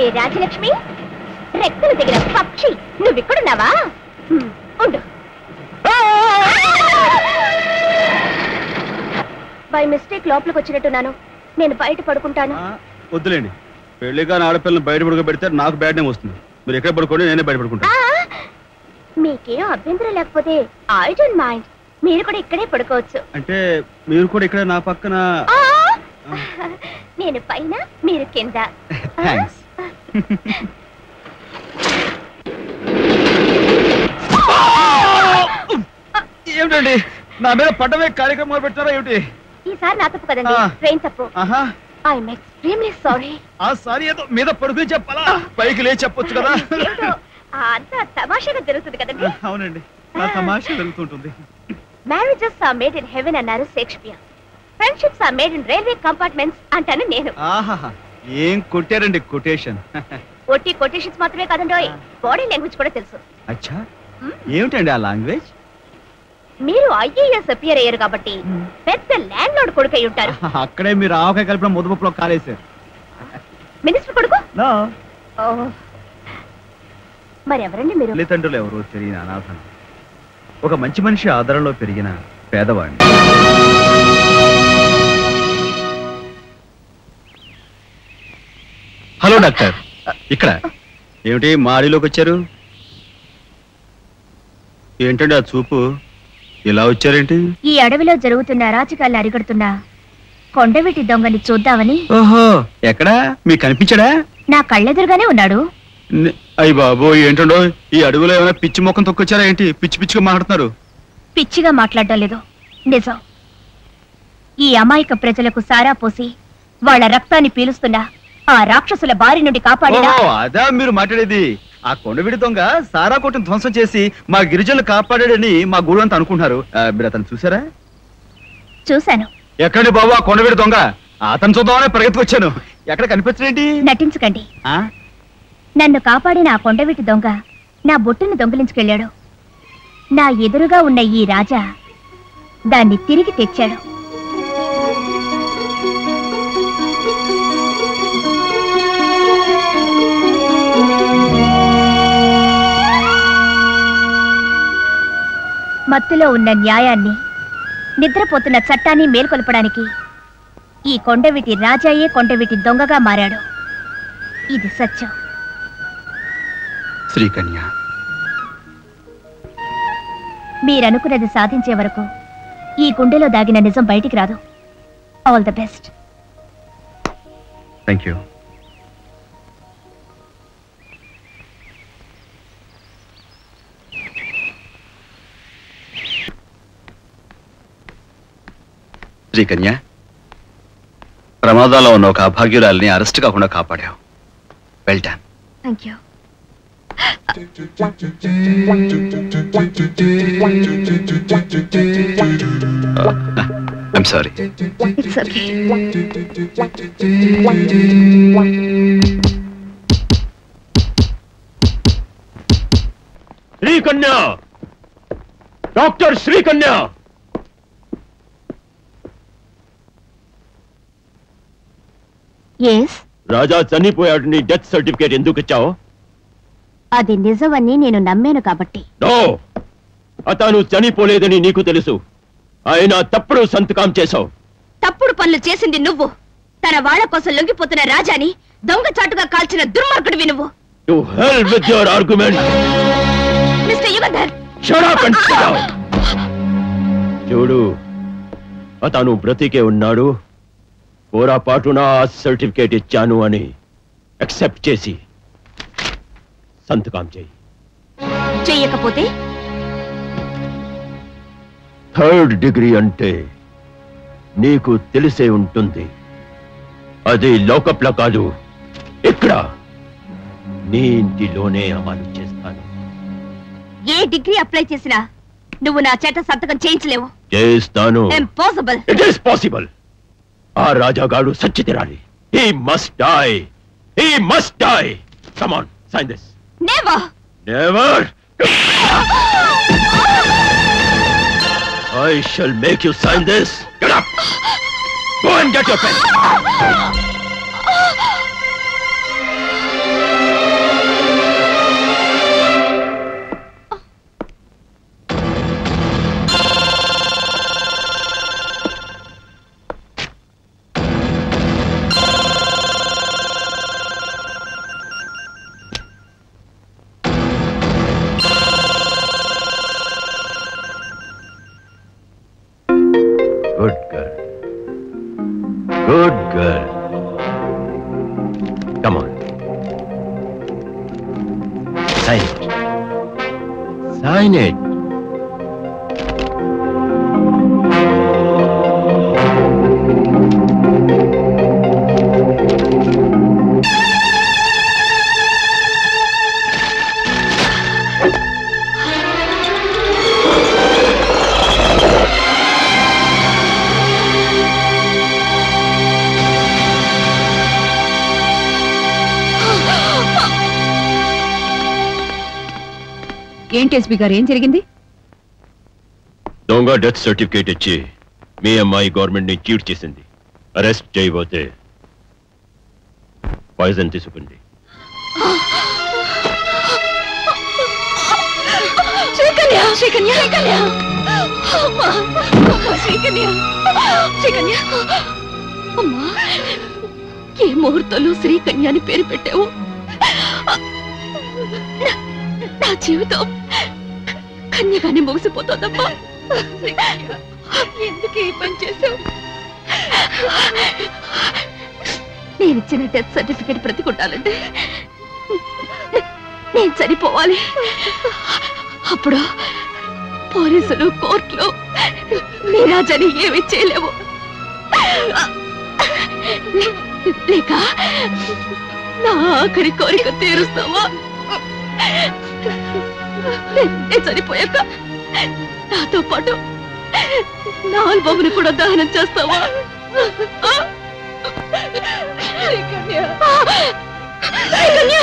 ఏమే రాజలక్ష్మి రెక్కలు దిగిన పక్షి నువ్విక్కడున్నావా హ్మ్, ఉండు బై మిస్టేక్ లోపలికి వచ్చినట్టున్నాను నేను బయట పడుకుంటాను ఆ, వద్దులేండి పెళ్లి కానీ ఆడపిల్లని బయట పడుకోబెడితే నాకు బ్యాడ్ నేమ్ వస్తుంది మీరు ఎక్కడ పడుకోండి నేనే బయట పడుకుంటాను ఆ, మీకేం అభ్యంతరం లేకపోతే ఐ డోంట్ మైండ్ మీరు కూడా ఇక్కడే పడుకోవచ్చు అంటే మీరు కూడా ఇక్కడ నా పక్కన ఆ, నేను పైన మీరు కింద థ్యాంక్స్ ఏమిటండి నా మీద పడ్డమే కార్యక్రమం పెట్టారా ఏమిటి ఈసారి నా తప్పు కదండి ఆ. ట్రైన్ తప్పు ఆహా ఐఎమ్ ఎక్స్ట్రీమ్లీ సారీ ఆ సారీ ఏదో మీద పడుకుని చెప్పాలా పైకి లేచి చెప్పొచ్చు కదా అంతా తమాషాగా జరుగుతుంది కదండి అవునండి నా తమాషా జరుగుతుంటుంది marriages are made in heaven అన్నారు Shakespeare friendships are made in railway compartments అంటాను నేను ఆహాహా ఏం కొట్టారండి కొటేషన్ ఒట్టి కొటేషన్స్ మాత్రమే కదండి బాడీ లాంగ్వేజ్ కూడా తెలుసు అచ్చా మ్? ఏమిటండి ఆ లాంగ్వేజ్ మీరు ఐఏఎస్ అపియర్ అయ్యారు కాబట్టి పెద్ద ల్యాండ్ లార్డ్ కొడుకు అయి ఉంటారు అక్కడే మీరు ఆవకాయ కలిపిన ముద్దపప్పులో కాలేశారు మినిస్టర్ కొడుకు నా ఓ. మరి ఎవరండి మీరు తల్లిదండ్రులు ఎవరో తెలియని అనాథం ఒక మంచి మనిషి ఆదరణలో పెరిగిన పేదవాడిని హలో డాక్టర్ ఇక్కడ ఏమిటి మాడిలోకి వచ్చారు ఏంటండి ఆ చూపు ఇలా వచ్చారేంటి ఈ అడవిలో జరుగుతున్న అరాచకాలు అరిగడుతున్న కొండవీటి దొంగని చూద్దామని ఓహో ఎక్కడా మీకు కనిపించడా నా కళ్ళెదురుగానే ఉన్నాడు ని- అయ్య బాబు ఏంటండో ఈ అడవిలో ఏమైనా పిచ్చి మొక్కం తొక్కొచ్చారా ఏంటి పిచ్చి పిచ్చిగా మాట్లాడుతున్నారు పిచ్చిగా మాట్లాడటం లేదు నిజం ఈ అమాయక ప్రజలకు సారా పోసి వాళ్ళ రక్తాన్ని పీలుస్తున్న ఆ రాక్షసుల బారి నుండి కాపాడిన ఓహో అదా మీరు మాట్లాడేది ఆ కొండవిడి దొంగ సారా కొట్టును ధ్వంసం చేసి మా గిరిజనులు కాపాడాడని మా గురు అంతా అనుకుంటున్నారు ఆ, మీరు అతను చూసారా చూశాను ఎక్కడి బాబు ఆ కొండవిడి దొంగ అతను చూద్దామని పరిగెత్తుకొచ్చాను ఎక్కడ కనిపించడేంటి నటించకండి ఆ? నన్ను కాపాడిన ఆ కొండవీటి దొంగ నా బొట్టును దొంగిలించుకెళ్ళాడు నా ఎదురుగా ఉన్న ఈ రాజా దాన్ని తిరిగి తెచ్చాడు మత్తులో ఉన్న న్యాయాన్ని నిద్రపోతున్న చట్టాన్ని మేల్కొల్పడానికి ఈ కొండవీటి రాజాయే కొండవీటి దొంగగా మారాడు ఇది సత్యం శ్రీకన్య మీరనుకున్నది సాధించే వరకు ఈ గుండెలో దాగిన నిజం బయటికి రాదు all the best thank you Srikanya ప్రమాదాల్లో ఉన్న ఒక అభాగ్యురాల్ని అరెస్ట్ కాకుండా కాపాడావు well done thank you I'm sorry it's okay Srikanya doctor Srikanya yes Raja చనిపోయాడు నీ డెత్ సర్టిఫికేట్ ఎందుకు ఇచ్చావు అది నిజమని నేను నమ్మాను కాబట్టి నో అతను చనిపోలేదని నీకు తెలుసు ఆయన తప్పుడు సంతకం చేశావు తప్పుడు పనులు చేసింది నువ్వు తన వాళ్ళ కోసం లొంగిపోతున్న రాజాని దొంగచాటుగా కాల్చిన దుర్మార్గుడివి నువ్వు to hell with your argument mister Yugandhar Shut up and sit down. చూడు అతను బ్రతికే ఉన్నాడు పోరాపాటున సర్టిఫికేట్ ఇచ్చాను అని అక్సెప్ట్ చేసి సంతకం చేయి చెయ్యకపోతే థర్డ్ డిగ్రీ అంటే నీకు తెలిసే ఉంటుంది అది లోకప్ల కాదు ఇక్కడ నీ ఇంటిలోనే అమలు చేస్తాను ఏ డిగ్రీ అప్లై చేసినా నువ్వు నా చేత సంతకం చేయించలేవు చేస్తాను ఇంపాసిబుల్ ఇట్ ఈస్ పాసిబుల్ ఆ రాజాగాడు సచ్చి తీరాలి he must die he must die come on sign this never never I shall make you sign this. Get up! Go and get your pen. Good girl good girl come on sign sign it ఏంటి SP గారు ఏం జరిగింది దొంగ death certificate ఇచ్చి మీ అమ్మాయి government ని cheat చేసింది arrest చేయబోతే poison తీసుకుంది శ్రీకన్య శ్రీకన్య శ్రీకన్య అమ్మా శ్రీకన్య శ్రీకన్య అమ్మా ఏ ముహూర్తంలో శ్రీకన్య అని పేరు పెట్టావు నా- నా జీవితం కన్యగానే ముగిసిపోతుందమ్మా శ్రీకన్య, ఎందుకు ఈ పని చేశావు నేను ఇచ్చిన డెత్ సర్టిఫికేట్ బ్రతికుండాలంటే నేను చనిపోవాలి అప్పుడు పోలీసులు కోర్టులో నీరాజని ఏమి చేయలేవు లేక నా ఆఖరి కోరిక తీరుస్తావా నేను చనిపోయాక నాతో పాటు నా ఆల్బమ్ని కూడా దహనం చేస్తావా శ్రీకన్య. శ్రీకన్య.